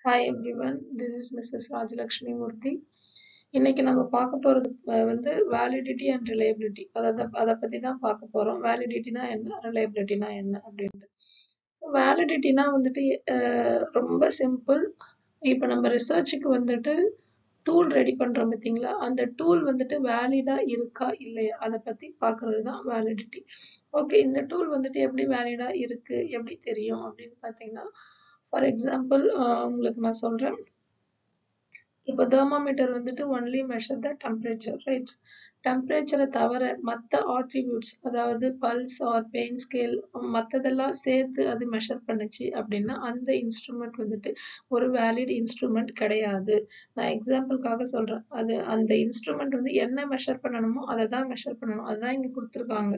Hi everyone, this is Mrs. Rajalakshmi Murthy. இன்னைக்கு நம்ம பார்க்க போறது அஹ், வந்து வேலிடிட்டி அண்ட் ரிலையபிலிட்டி அதாவது அதை பத்தி தான் பார்க்க போறோம் வேலிடிட்டினா என்ன ரிலையபிலிட்டினா என்ன அப்படின்ட்டு வேலிடிட்டினா வந்துட்டு அஹ், ரொம்ப சிம்பிள் இப்போ நம்ம ரிசர்ச்சுக்கு வந்துட்டு டூல் ரெடி பண்றோம் பார்த்தீங்களா அந்த டூல் வந்துட்டு வேலிடா இருக்கா இல்லையா அதை பத்தி பார்க்கிறது தான் வேலிடிட்டி ஓகே இந்த டூல் வந்துட்டு எப்படி வேலிடா இருக்கு எப்படி தெரியும் அப்படின்னு பார்த்தீங்கன்னா ஃபார் எக்ஸாம்பிள் உங்களுக்கு நான் சொல்றேன் இப்போ தெர்மாமீட்டர் வந்துட்டு only measure the temperature right டெம்பரேச்சரை தவிர மற்ற ஆட்ரிபியூட்ஸ் அதாவது பல்ஸ் ஆர் பெயின் ஸ்கேல் மற்றதெல்லாம் சேர்த்து அது மெஷர் பண்ணுச்சு அப்படின்னா அந்த இன்ஸ்ட்ருமெண்ட் வந்துட்டு ஒரு வேலிட் இன்ஸ்ட்ருமெண்ட் கிடையாது நான் எக்ஸாம்பிளுக்காக சொல்றேன் அது அந்த இன்ஸ்ட்ருமெண்ட் வந்து என்ன மெஷர் பண்ணணுமோ அதை தான் மெஷர் பண்ணணும் அதுதான் இங்க கொடுத்துருக்காங்க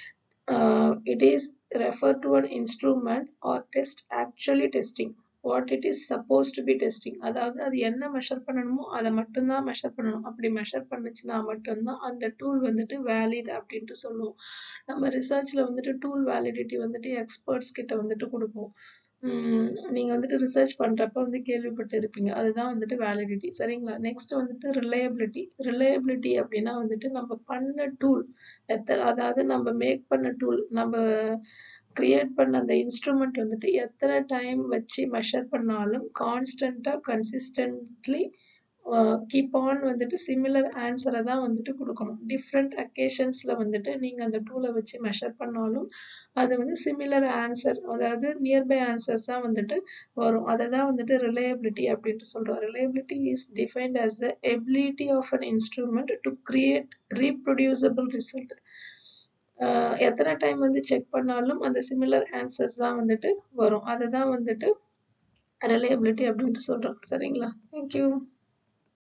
it is refer to an instrument or test actually testing what it is suppose to be testing அதாவது அது என்ன மெஷர் பண்ணணுமோ அதை மட்டும்தான் மெஷர் பண்ணணும் அப்படி மெஷர் பண்ணுச்சுன்னா மட்டும்தான் அந்த டூல் வந்துட்டு வேலிட் அப்படின்ட்டு சொல்லுவோம் நம்ம ரிசர்ச்ல வந்துட்டு டூல் வேலிடிட்டி வந்துட்டு எக்ஸ்பர்ட்ஸ் கிட்ட வந்துட்டு கொடுப்போம் உம் நீங்க வந்துட்டு ரிசர்ச் பண்றப்ப வந்து கேள்விப்பட்டு இருப்பீங்க அதுதான் வந்துட்டு வேலிடிட்டி சரிங்களா நெக்ஸ்ட் வந்துட்டு ரிலையபிலிட்டி ரிலையபிலிட்டி அப்படின்னா வந்துட்டு நம்ம பண்ண டூல் எத்தனை அதாவது நம்ம மேக் பண்ண டூல் நம்ம கிரியேட் பண்ண அந்த இன்ஸ்ட்ருமெண்ட் வந்துட்டு எத்தனை டைம் வச்சு மெஷர் பண்ணாலும் கான்ஸ்டன்டா கன்சிஸ்டன்ட்லி கீப் ஆன் வந்துட்டு சிமிலர் ஆன்சரை தான் வந்துட்டு கொடுக்கணும் டிஃப்ரெண்ட் அக்கேஷன்ஸ்ல வந்துட்டு நீங்க அந்த டூலை வச்சு மெஷர் பண்ணாலும் அது வந்து சிமிலர் ஆன்சர் அதாவது நியர்பை ஆன்சர்ஸ் தான் வந்துட்டு வரும் அதை தான் வந்துட்டு ரிலையபிலிட்டி அப்படின்ட்டு சொல்றோம் reliability is defined as the ability of an instrument to create reproducible result ஆஹ் எத்தனை டைம் வந்து செக் பண்ணாலும் அந்த சிமிலர் ஆன்சர்ஸ் தான் வந்துட்டு வரும் அதை தான் வந்துட்டு ரிலையபிலிட்டி அப்படின்ட்டு சொல்றோம் சரிங்களா தேங்க்யூ